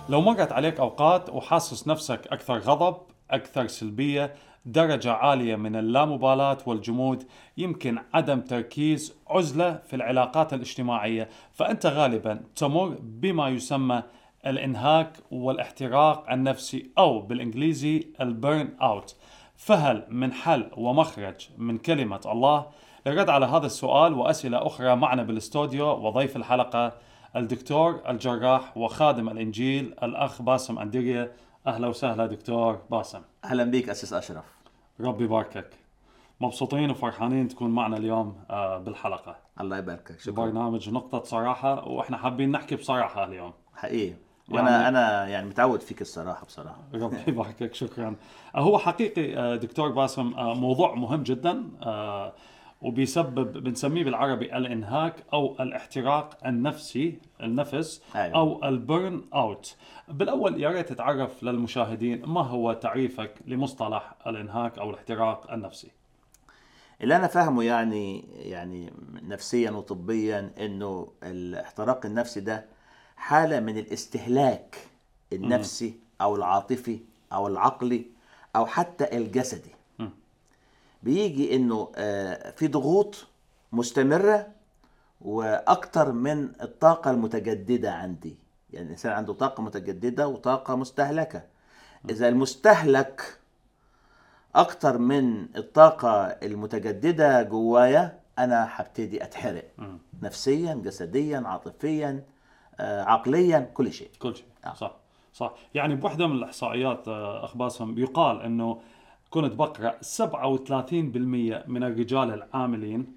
لو مرت عليك أوقات وحاسس نفسك أكثر غضب أكثر سلبية درجة عالية من اللامبالاة والجمود يمكن عدم تركيز عزلة في العلاقات الاجتماعية فأنت غالبا تمر بما يسمى الانهاك والاحتراق النفسي أو بالإنجليزي البيرن أوت فهل من حل ومخرج من كلمة الله للرد على هذا السؤال وأسئلة أخرى معنا بالاستوديو وضيف الحلقة الدكتور الجراح وخادم الإنجيل الأخ باسم أنديريا أهلا وسهلا دكتور باسم اهلا بيك اسيس اشرف ربي يباركك مبسوطين وفرحانين تكون معنا اليوم آه، بالحلقة الله يباركك شكرا برنامج نقطة صراحة وإحنا حابين نحكي بصراحة اليوم حقيقي وانا يعني- انا يعني متعود فيك الصراحه بصراحه ربي يباركك شكرا هو حقيقي آه، دكتور باسم آه، موضوع مهم جدا آه، وبيسبب بنسميه بالعربي الانهاك او الاحتراق النفسي النفس أيوة. او البرن اوت بالاول يا ريت تتعرف للمشاهدين ما هو تعريفك لمصطلح الانهاك او الاحتراق النفسي اللي انا فاهمه يعني يعني نفسيا وطبيا انه الاحتراق النفسي ده حاله من الاستهلاك النفسي او العاطفي او العقلي او حتى الجسدي مم. بيجي انه آه، في ضغوط مستمره واكتر من الطاقه المتجدده عندي يعني الانسان عنده طاقه متجدده وطاقه مستهلكه اذا المستهلك اكتر من الطاقه المتجدده جوايا انا هبتدي اتحرق مم. نفسيا جسديا عاطفيا آه، عقليا كل شيء كل شيء آه. صح صح يعني بوحدة من الإحصائيات آه، أخ باسم يقال أنه كنت بقرأ 37% من الرجال العاملين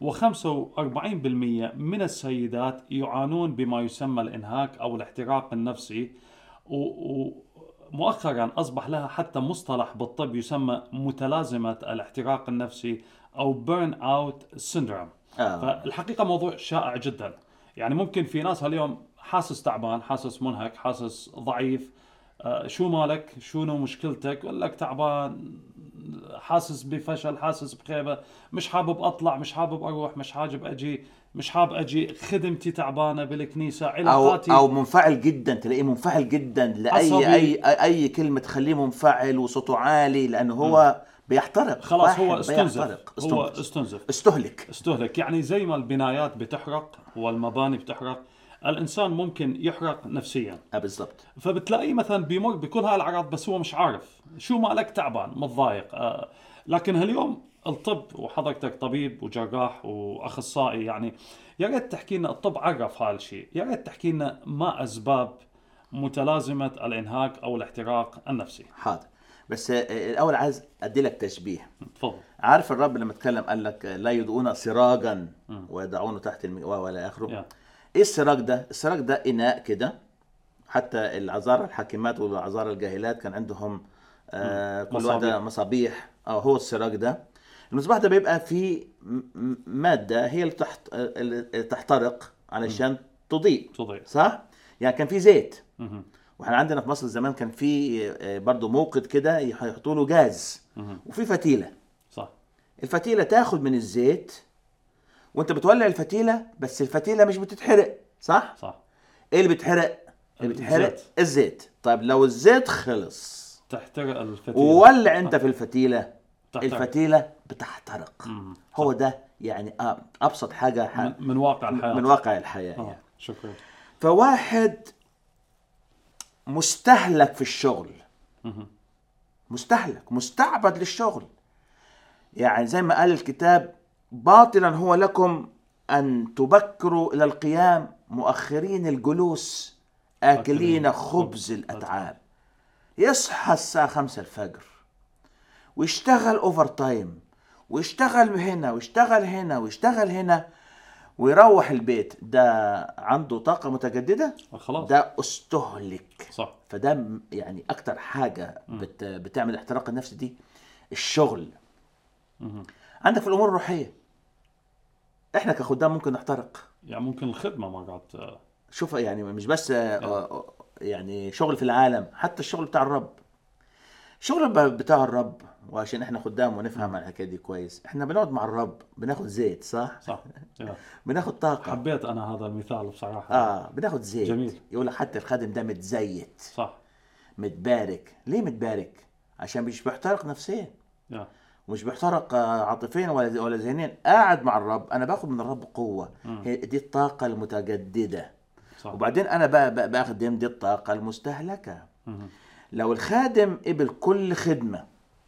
و45% من السيدات يعانون بما يسمى الإنهاك أو الاحتراق النفسي و- ومؤخرا أصبح لها حتى مصطلح بالطب يسمى متلازمة الاحتراق النفسي أو بيرن أوت سيندروم آه. فالحقيقة موضوع شائع جدا يعني ممكن في ناس هاليوم حاسس تعبان حاسس منهك حاسس ضعيف آه، شو مالك شنو مشكلتك يقول لك تعبان حاسس بفشل حاسس بخيبة مش حابب أطلع مش حابب أروح مش حابب أجي مش حابب أجي خدمتي تعبانة بالكنيسة او علاقاتي او منفعل جدا تلاقيه منفعل جدا لاي عصبي. اي اي, أي كلمه تخليه منفعل وصوته عالي لانه هو بيحترق خلاص هو واحد استنزف بيحترق. هو استنزف. استنزف استهلك استهلك يعني زي ما البنايات بتحرق والمباني بتحرق الإنسان ممكن يحرق نفسيا اه بالضبط فبتلاقيه مثلا بيمر بكل هاي الاعراض بس هو مش عارف شو مالك تعبان متضايق آه لكن هاليوم الطب وحضرتك طبيب وجراح واخصائي يعني يا ريت تحكي لنا الطب عرف هذا الشيء يا ريت تحكي لنا ما اسباب متلازمه الانهاك او الاحتراق النفسي حاضر بس آه، الاول عايز ادي لك تشبيه تفضل عارف الرب لما اتكلم قال لك آه، لا يضعون سراجا ويضعونه تحت المئوى ولا اخره يا. ايه السراج ده السراج ده اناء كده حتى العذارى الحاكمات والعذارى الجاهلات كان عندهم آه كل مصابيح. واحده مصابيح اه هو السراج ده المصباح ده بيبقى فيه م- م- ماده هي اللي تحت آه، اللي تحترق علشان تضيء تضيع صح يعني كان في زيت مهم. واحنا عندنا في مصر زمان كان في آه، برضه موقد كده يحطوا له جاز مهم. وفي فتيله صح الفتيله تاخد من الزيت وانت بتولع الفتيله بس الفتيله مش بتتحرق صح صح ايه اللي بيتحرق اللي بيتحرق الزيت. الزيت طيب لو الزيت خلص تحترق الفتيله وولع انت في الفتيله تحترق. الفتيله بتحترق مم. هو ده يعني آه، ابسط حاجه ح- من, من واقع الحياه من واقع الحياه آه. يعني. شكرا فواحد مستهلك في الشغل مهم. مستهلك مستعبد للشغل يعني زي ما قال الكتاب باطلا هو لكم ان تبكروا الى القيام مؤخرين الجلوس اكلين آكلين خبز الاتعاب يصحى الساعه خمسة الفجر ويشتغل اوفر تايم ويشتغل هنا ويشتغل هنا ويشتغل هنا ويروح البيت ده عنده طاقه متجدده خلاص ده استهلك صح فده م- يعني اكتر حاجه بت بتعمل الاحتراق النفسي دي الشغل مهم. عندك في الامور الروحيه احنا كخدام ممكن نحترق يعني ممكن الخدمه مرات آه، شوف يعني مش بس آه، آه، يعني شغل في العالم حتى الشغل بتاع الرب شغل ب- بتاع الرب وعشان احنا خدام ونفهم الحكايه دي كويس احنا بنقعد مع الرب بناخد زيت صح صح يا. بناخد طاقه حبيت انا هذا المثال بصراحه اه بناخد زيت جميل. يقول لك حتى الخادم ده متزيت صح متبارك ليه متبارك عشان مش بيحترق نفسيا يا ومش بيحترق آه، عاطفيا ولا ولا ذهنيا قاعد مع الرب انا باخد من الرب قوه هي دي الطاقه المتجدده صح وبعدين انا بقى بقى بخدم دي الطاقه المستهلكه مهم. لو الخادم قبل كل خدمه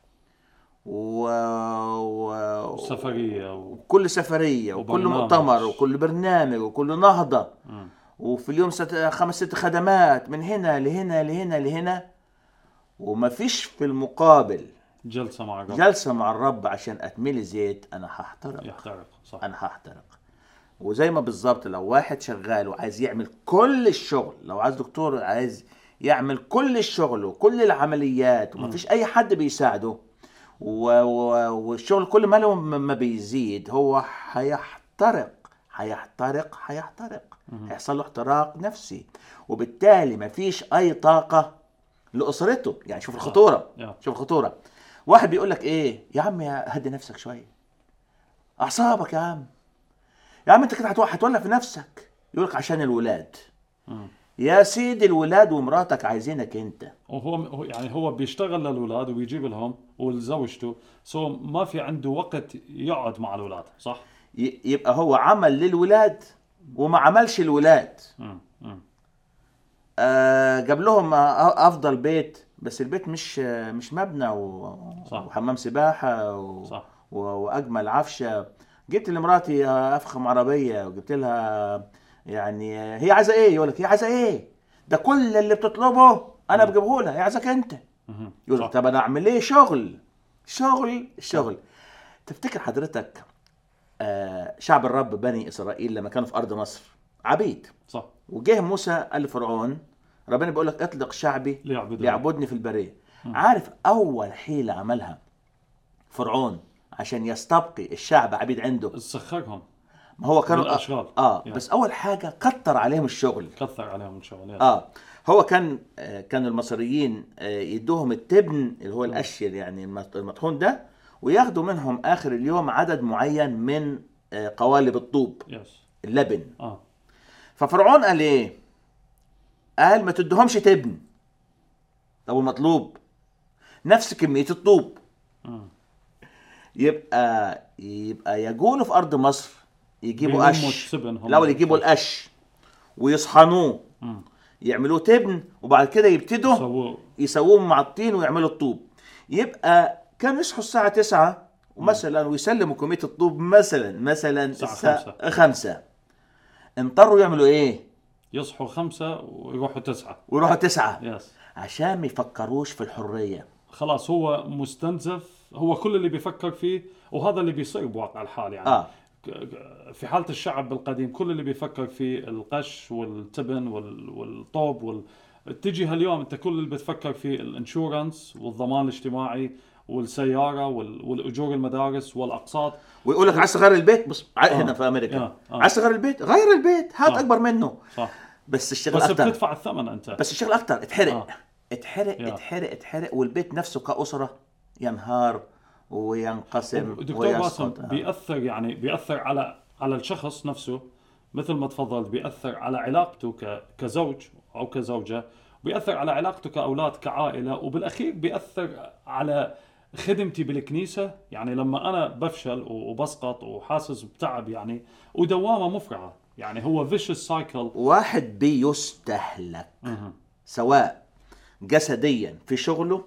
و... و... سفريه و... وكل سفريه وكل وبرنامج. مؤتمر وكل برنامج وكل نهضه مم. وفي اليوم ست... خمس ست خدمات من هنا لهنا لهنا لهنا ومفيش في المقابل جلسه مع الرب جلسه مع الرب عشان اتملي زيت انا هحترق يحترق صح انا هحترق وزي ما بالظبط لو واحد شغال وعايز يعمل كل الشغل لو عايز دكتور عايز يعمل كل الشغل وكل العمليات ومفيش اي حد بيساعده و... و... والشغل كل ما له م- ما بيزيد هو هيحترق هيحترق هيحترق هيحصل له احتراق نفسي وبالتالي مفيش اي طاقه لاسرته يعني شوف الخطوره يا. شوف الخطوره واحد بيقول لك ايه يا عم يا هدي نفسك شويه اعصابك يا عم يا عم انت كده هتو- هتولع في نفسك يقول لك عشان الولاد مم. يا سيدي الولاد ومراتك عايزينك انت وهو هو- يعني هو بيشتغل للاولاد وبيجيب لهم ولزوجته سو ما في عنده وقت يقعد مع الاولاد صح؟ ي- يبقى هو عمل للولاد وما عملش الولاد مم. مم. آه جاب لهم آه، افضل بيت بس البيت مش آه، مش مبنى و... صح. وحمام سباحه و... صح و... واجمل عفشه جبت لمراتي آه، افخم عربيه وجبت لها يعني آه، هي عايزه ايه يقول لك هي عايزه ايه ده كل اللي بتطلبه انا بجيبه لها هي عايزاك انت مهم. يقول صح. لك طب انا اعمل ايه شغل شغل شغل تفتكر حضرتك آه شعب الرب بني اسرائيل لما كانوا في ارض مصر عبيد صح وجه موسى قال لفرعون ربنا بيقول لك اطلق شعبي ليعبدوا ليعبدني في البريه عارف اول حيله عملها فرعون عشان يستبقي الشعب عبيد عنده سخرهم ما هو كانوا بالأشغال. اه يعني. بس اول حاجه كتر عليهم الشغل كثر عليهم الشغل يا. اه هو كان آه، كانوا المصريين آه، يدوهم التبن اللي هو القشر يعني المط- المطحون ده وياخدوا منهم اخر اليوم عدد معين من آه، قوالب الطوب يس اللبن اه ففرعون قال ايه قال ما تدهمش تبن طب المطلوب نفس كميه الطوب مم. يبقى يبقى يجولوا في ارض مصر يجيبوا بيلموا قش التبن هم. الاول يجيبوا القش ويصحنوه مم. يعملوه تبن وبعد كده يبتدوا سووا يسووهم مع الطين ويعملوا الطوب يبقى كانوا يصحوا الساعة 9 ومثلا ويسلموا كمية الطوب مثلا مثلا الساعة خمسة اضطروا يعملوا ايه؟ يصحوا خمسة ويروحوا تسعة ويروحوا تسعة يس عشان ما يفكروش في الحرية خلاص هو مستنزف هو كل اللي بيفكر فيه وهذا اللي بيصير بواقع الحال يعني اه ك- ك- في حالة الشعب القديم كل اللي بيفكر فيه القش والتبن وال- والطوب وال... تجي هاليوم انت كل اللي بتفكر فيه الانشورنس والضمان الاجتماعي والسيارة وال... والأجور المدارس والأقساط ويقول لك عايز تغير البيت بص ع- آه. هنا في امريكا آه. آه. عايز تغير البيت غير البيت هات آه. اكبر منه صح بس الشغل بس اكتر بتدفع الثمن انت بس الشغل اكتر اتحرق آه. اتحرق يا. اتحرق اتحرق والبيت نفسه كأسرة ينهار وينقسم دكتور باسم ويسقط آه. بيأثر يعني بيأثر على على الشخص نفسه مثل ما تفضلت بيأثر على علاقته ك... كزوج أو كزوجة بيأثر على علاقته كأولاد كعائلة وبالأخير بيأثر على خدمتي بالكنيسة يعني لما أنا بفشل و- وبسقط وحاسس بتعب يعني ودوامة مفرعة يعني هو vicious cycle واحد بيستهلك سواء جسديا في شغله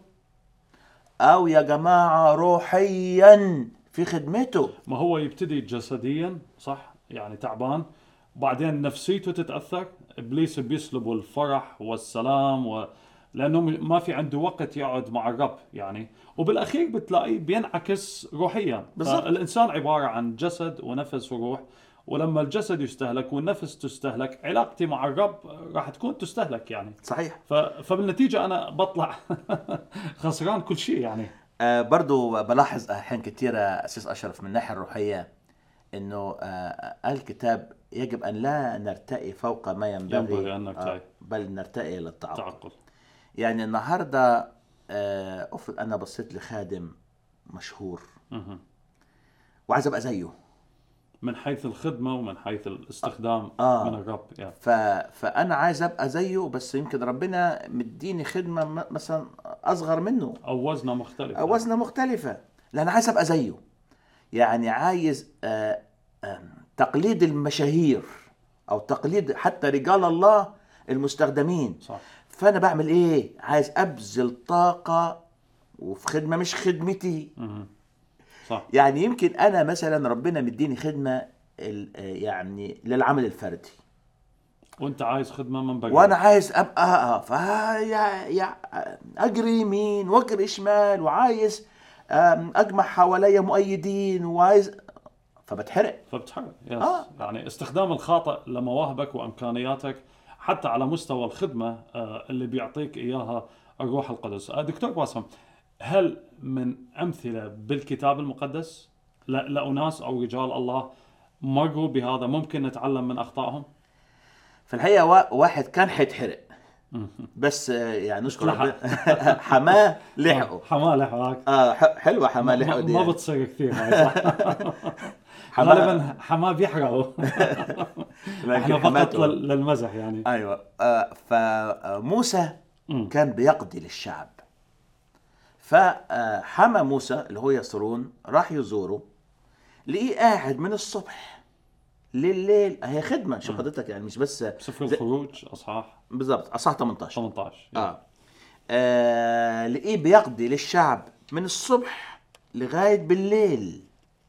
او يا جماعه روحيا في خدمته ما هو يبتدي جسديا صح يعني تعبان بعدين نفسيته تتاثر ابليس بيسلبه الفرح والسلام و... لانه م- ما في عنده وقت يقعد مع الرب يعني وبالاخير بتلاقيه بينعكس روحيا بالضبط. الانسان عباره عن جسد ونفس وروح ولما الجسد يستهلك والنفس تستهلك علاقتي مع الرب راح تكون تستهلك يعني صحيح ف... فبالنتيجه انا بطلع خسران كل شيء يعني آه برضو بلاحظ احيان كثيره اسيس اشرف من الناحيه الروحيه انه آه الكتاب يجب ان لا نرتقي فوق ما ينبغي ينبغي أن نرتقي. آه بل نرتقي للتعقل تعقل يعني النهارده آه، افرض انا بصيت لخادم مشهور مهم. وعايز ابقى زيه من حيث الخدمه ومن حيث الاستخدام آه. من الرب يا ف... فانا عايز ابقى زيه بس يمكن ربنا مديني خدمه م- مثلا اصغر منه او وزنه مختلف أو وزنه مختلفه لان عايز ابقى زيه يعني عايز آه، آه، تقليد المشاهير او تقليد حتى رجال الله المستخدمين صح فانا بعمل ايه عايز ابذل طاقه وفي خدمه مش خدمتي مهم. صح يعني يمكن انا مثلا ربنا مديني خدمه ال- آه، يعني للعمل الفردي وانت عايز خدمه من بقى وانا عايز ابقى ف يا يا اجري يمين واجري شمال وعايز آم، اجمع حواليا مؤيدين وعايز فبتحرق فبتحرك يس آه. يعني استخدام الخاطئ لمواهبك وامكانياتك حتى على مستوى الخدمه آه، اللي بيعطيك اياها الروح القدس آه، دكتور باسم هل من امثله بالكتاب المقدس ل- لاناس او رجال الله مروا بهذا ممكن نتعلم من اخطائهم في الحقيقه وا- واحد كان حيتحرق بس آه، يعني نشكر لحق. ربنا حماه لحقه حماه لحقك اه ح- حلوه حماه ما, لحقه دي ما يعني. بتصير كثير هاي صح حماه غالبا حماه بيحرقوا لكن احنا فقط حماته- لل- للمزح يعني ايوه آه فموسى مم. كان بيقضي للشعب فحمى موسى اللي هو يسرون راح يزوره لقيه قاعد من الصبح لليل هي خدمه شوف حضرتك يعني مش بس سفر زي- الخروج اصحاح بالظبط اصحاح 18 18 اه, آه لقيه بيقضي للشعب من الصبح لغايه بالليل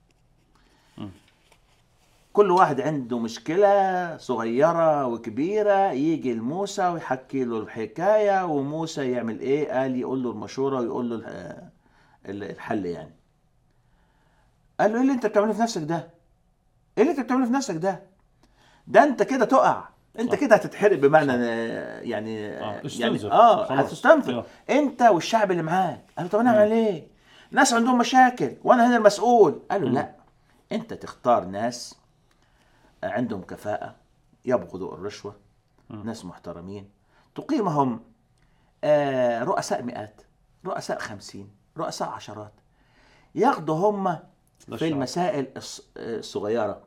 كل واحد عنده مشكلة صغيرة وكبيرة يجي لموسى ويحكي له الحكاية وموسى يعمل ايه قال يقول له المشورة ويقول له الح- الحل يعني قال له ايه اللي انت بتعمله في نفسك ده ايه اللي انت بتعمله في نفسك ده ده انت كده تقع انت صح. كده هتتحرق بمعنى آه، يعني آه، يعني استنزف. اه خلاص. هتستنفر انت والشعب اللي معاك قال له طب انا اعمل ايه ناس عندهم مشاكل وانا هنا المسؤول قال له لا انت تختار ناس عندهم كفاءة يبغضوا الرشوة ناس محترمين تقيمهم آه، رؤساء مئات رؤساء خمسين رؤساء عشرات ياخدوا هم في للشعب. المسائل الص- الصغيرة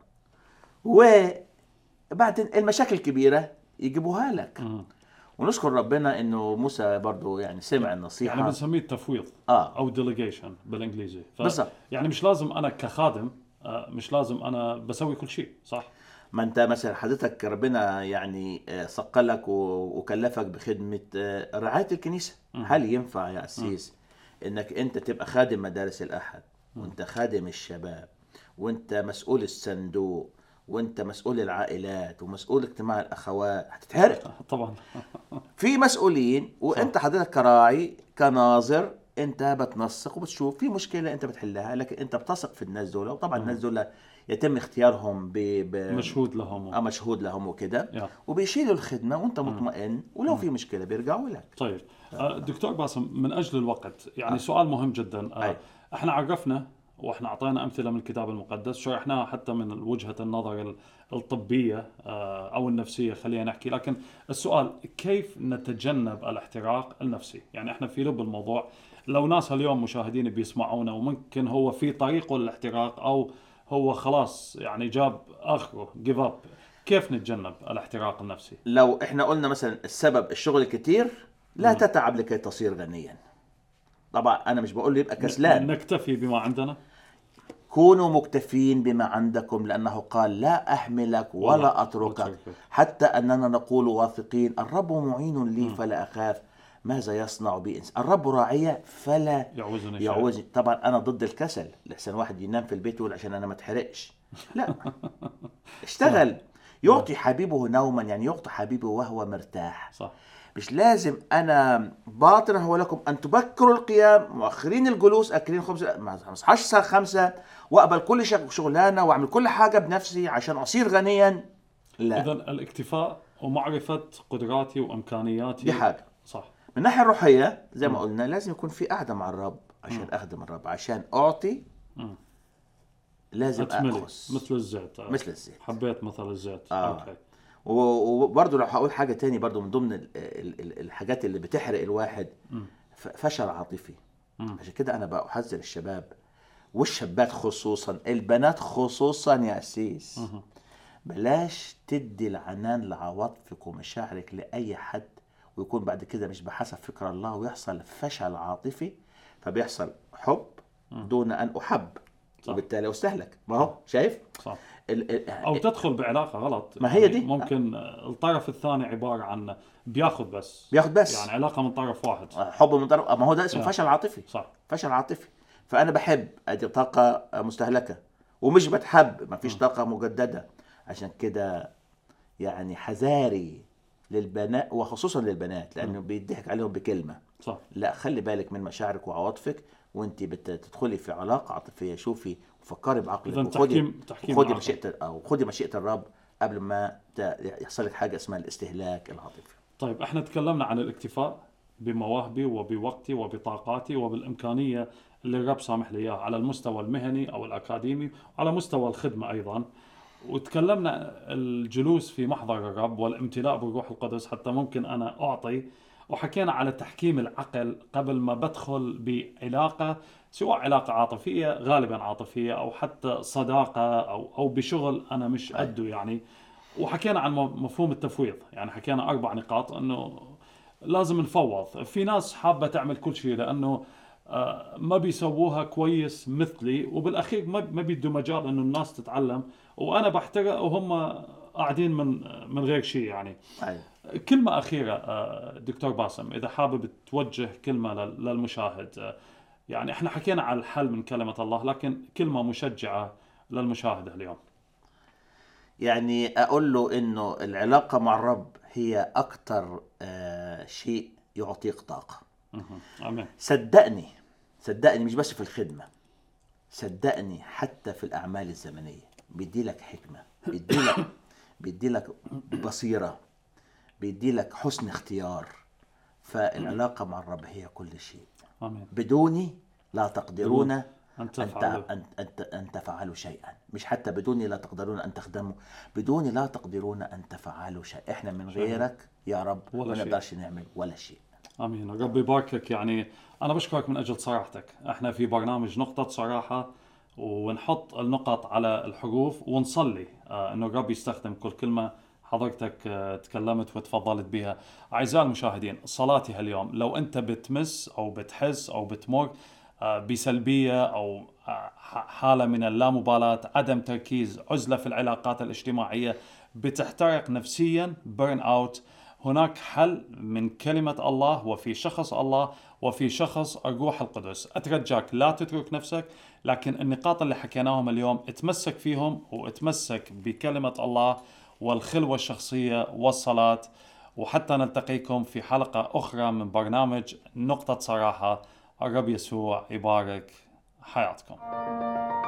وبعدين المشاكل الكبيرة يجيبوها لك مم. ونشكر ربنا انه موسى برضو يعني سمع النصيحة يعني بنسميه التفويض اه او ديليجيشن بالانجليزي ف... بالضبط. يعني مش لازم انا كخادم آه، مش لازم انا بسوي كل شيء صح ما انت مثلا حضرتك ربنا يعني آه، صقلك و- وكلفك بخدمة آه، رعاية الكنيسة هل ينفع يا أسيس انك انت تبقى خادم مدارس الأحد وانت خادم الشباب وانت مسؤول الصندوق وانت مسؤول العائلات ومسؤول اجتماع الأخوات هتتحرق طبعا في مسؤولين وانت حضرتك كراعي كناظر انت بتنسق وبتشوف في مشكله انت بتحلها لكن انت بتثق في الناس دول وطبعا الناس دول يتم اختيارهم ب... ب... مشهود لهم آه، مشهود لهم وكده يا. وبيشيلوا الخدمه وانت مطمئن ولو في مشكله بيرجعوا لك طيب آه، دكتور باسم من اجل الوقت يعني سؤال مهم جدا آه، أي. احنا عرفنا واحنا اعطينا امثله من الكتاب المقدس شرحناها حتى من وجهه النظر ال- الطبيه آه، او النفسيه خلينا نحكي لكن السؤال كيف نتجنب الاحتراق النفسي يعني احنا في لب الموضوع لو ناس اليوم مشاهدين بيسمعونا وممكن هو في طريقه للاحتراق او هو خلاص يعني جاب اخره جيف اب كيف نتجنب الاحتراق النفسي لو احنا قلنا مثلا السبب الشغل كتير لا تتعب لكي تصير غنيا طبعا انا مش بقول له يبقى كسلان نكتفي بما عندنا كونوا مكتفين بما عندكم لأنه قال لا أحملك ولا ولا أتركك أتركك. حتى أننا نقول واثقين الرب معين لي فلا أخاف ماذا يصنع بي إنسان الرب راعية فلا يعوزني شيء. يعوزني طبعا أنا ضد الكسل لحسن واحد ينام في البيت يقول عشان أنا ما اتحرقش لا اشتغل يعطي حبيبه نوما يعني يعطي حبيبه وهو مرتاح صح مش لازم انا باطل هو لكم ان تبكروا القيام مؤخرين الجلوس اكلين خبز لا، ما اصحاش الساعه 5 واقبل كل شغ- شغلانه واعمل كل حاجه بنفسي عشان اصير غنيا لا اذا الاكتفاء ومعرفه قدراتي وامكانياتي دي حاجه صح من الناحيه الروحيه زي ما قلنا لازم يكون في قعده مع الرب عشان اخدم الرب عشان اعطي مم. لازم اتملي اخذ مثل الزيت مثل الزيت حبيت مثل الزيت آه. اوكي و- وبرضه لو هقول حاجه تاني برضه من ضمن ال- ال- ال- الحاجات اللي بتحرق الواحد ف- فشل عاطفي عشان كده انا بقى احذر الشباب والشابات خصوصا البنات خصوصا يا اسيس بلاش تدي العنان لعواطفك ومشاعرك لاي حد ويكون بعد كده مش بحسب فكر الله ويحصل فشل عاطفي فبيحصل حب دون ان احب صح. وبالتالي استهلك ما هو شايف صح ال- ال- او تدخل بعلاقه غلط ما هي يعني دي. ممكن الطرف الثاني عباره عن بياخذ بس بياخد بس يعني علاقه من طرف واحد حب من طرف ما هو ده اسمه آه. فشل عاطفي صح فشل عاطفي فانا بحب ادي طاقه مستهلكه ومش بتحب ما فيش طاقه مجدده عشان كده يعني حذاري للبنات وخصوصا للبنات لانه بيضحك عليهم بكلمه صح لا خلي بالك من مشاعرك وعواطفك وانت بتدخلي في علاقه عاطفيه شوفي وفكري بعقلك إذن وخدي تحكيم- تحكيم خدي العقل. مشيئه او خدي مشيئه الرب قبل ما ت- يحصل لك حاجه اسمها الاستهلاك العاطفي طيب احنا تكلمنا عن الاكتفاء بمواهبي وبوقتي وبطاقاتي وبالامكانيه اللي الرب سامح لي اياها على المستوى المهني او الاكاديمي وعلى مستوى الخدمه ايضا وتكلمنا الجلوس في محضر الرب والامتلاء بالروح القدس حتى ممكن انا اعطي وحكينا على تحكيم العقل قبل ما بدخل بعلاقه سواء علاقه عاطفيه غالبا عاطفيه او حتى صداقه او او بشغل انا مش قده يعني وحكينا عن م- مفهوم التفويض يعني حكينا اربع نقاط انه لازم نفوض في ناس حابه تعمل كل شيء لانه آه، ما بيسووها كويس مثلي وبالاخير ما ما بيدوا مجال انه الناس تتعلم وانا بحترق وهم قاعدين من من غير شيء يعني أيوة. كلمة أخيرة آه، دكتور باسم إذا حابب توجه كلمة لل- للمشاهد آه، يعني إحنا حكينا على الحل من كلمة الله لكن كلمة مشجعة للمشاهد اليوم يعني اقول له انه العلاقه مع الرب هي اكتر آه، شيء يعطيك طاقه مهم. آمين صدقني صدقني مش بس في الخدمه صدقني حتى في الاعمال الزمنيه بيدي لك حكمه بيدي لك بيدي لك بصيره بيدي لك حسن اختيار فالعلاقه مع الرب هي كل شيء آمين بدوني لا تقدرون أن أن تفعلوا أن أن أن تفعلوا شيئا مش حتى بدوني لا تقدرون أن تخدموا بدوني لا تقدرون أن تفعلوا شيء إحنا من غيرك يا رب ولا ما شيء. نقدرش نعمل ولا شيء امين رب يباركك يعني انا بشكرك من اجل صراحتك احنا في برنامج نقطة صراحة ونحط النقط على الحروف ونصلي آه انه الرب يستخدم كل كلمة حضرتك آه تكلمت وتفضلت بها اعزائي المشاهدين صلاتي هاليوم لو انت بتمس او بتحس او بتمر آه بسلبية او آه ح- حالة من اللامبالاة عدم تركيز عزلة في العلاقات الاجتماعية بتحترق نفسيا بيرن اوت هناك حل من كلمة الله وفي شخص الله وفي شخص الروح القدس أترجاك لا تترك نفسك لكن النقاط اللي حكيناهم اليوم اتمسك فيهم واتمسك بكلمة الله والخلوة الشخصية والصلاة وحتى نلتقيكم في حلقة أخرى من برنامج نقطة صراحة الرب يسوع يبارك حياتكم